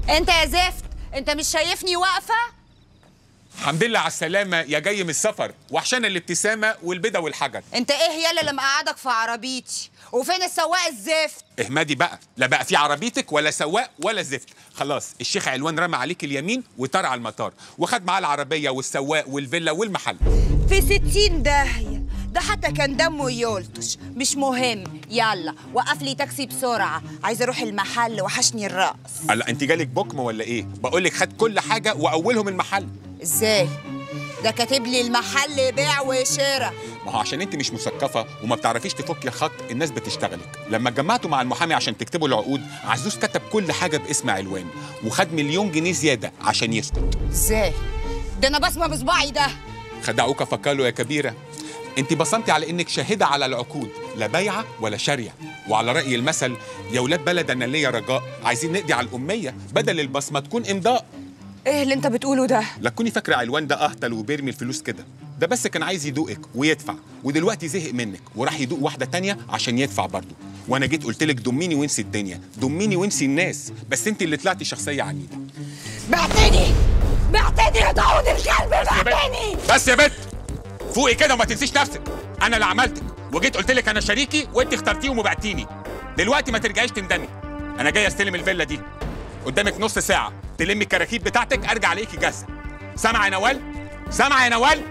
انت يا زفت انت مش شايفني واقفه الحمد لله على السلامة يا جاي من السفر وحشانا الابتسامة والبيضة والحجر انت ايه يالا اللي مقعدك في عربيتي وفين السواق الزفت اهمدي بقى لا بقى في عربيتك ولا سواق ولا زفت خلاص الشيخ علوان رمى عليك اليمين وطار على المطار وخد معاه العربية والسواق والفيلا والمحل في ستين داهية ده حتى كان دمه يلطش مش مهم يلا وقف لي تاكسي بسرعة عايزة اروح المحل وحشني الرقص هلا انت جالك بكم ولا ايه بقول لك خد كل حاجة واولهم المحل ازاي ده كاتب لي المحل بيع وشراء ما هو عشان انت مش مثقفة وما بتعرفيش تفكي خط الناس بتشتغلك لما اتجمعتوا مع المحامي عشان تكتبوا العقود عزوز كتب كل حاجة باسم علوان وخد مليون جنيه زيادة عشان يسكت ازاي ده انا بسمع بصباعي ده خدعوك فكالوا يا كبيرة انت بصمتي على انك شاهدة على العقود لا بايعة ولا شارية وعلى رأي المثل يا ولاد بلد انا ليا رجاء عايزين نقضي على الأمية بدل البصمة تكون إمضاء ايه اللي انت بتقوله ده لا تكوني فاكرة علوان ده أهطل وبيرمي الفلوس كده ده بس كان عايز يدوقك ويدفع ودلوقتي زهق منك وراح يدوق واحدة تانية عشان يدفع برضه وانا جيت قلت لك دميني وانسي الدنيا دميني وانسي الناس بس انت اللي طلعتي شخصية عنيدة بعتني بعتني يا داود الكلب بعتني بس يا بنت فوقي كده وما تنسيش نفسك انا اللي عملتك وجيت قلت لك انا شريكي وانت اخترتيهم وبعتيني دلوقتي ما ترجعيش تندمي انا جاي استلم الفيلا دي قدامك نص ساعه تلمي الكراكيب بتاعتك ارجع الاقيكي جاهزه سامعه يا نوال سامعه يا نوال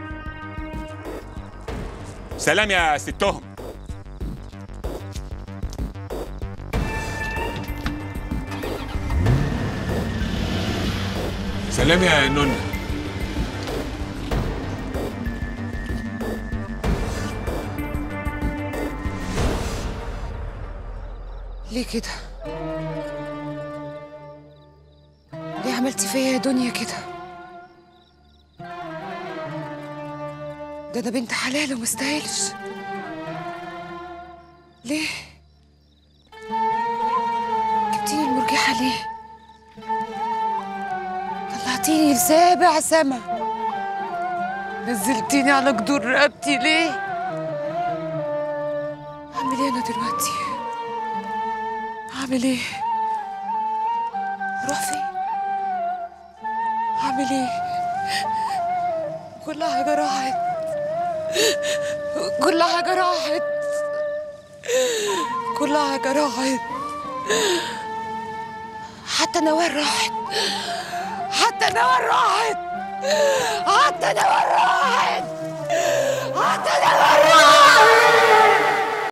سلام يا ستهم سلام يا نونا ليه كده ليه عملتي فيا يا دنيا كده ده انا بنت حلال ومستاهلش ليه جبتيني المرجحة ليه طلعتيني لسابع سما نزلتيني على جدور رقبتي ليه اعمل ايه انا دلوقتي اعمل ايه اروح فين اعمل ايه كل حاجه راحت كل حاجه راحت كل حاجه راحت حتى نوال راحت حتى نوال راحت حتى نوال راحت حتى نوال راحت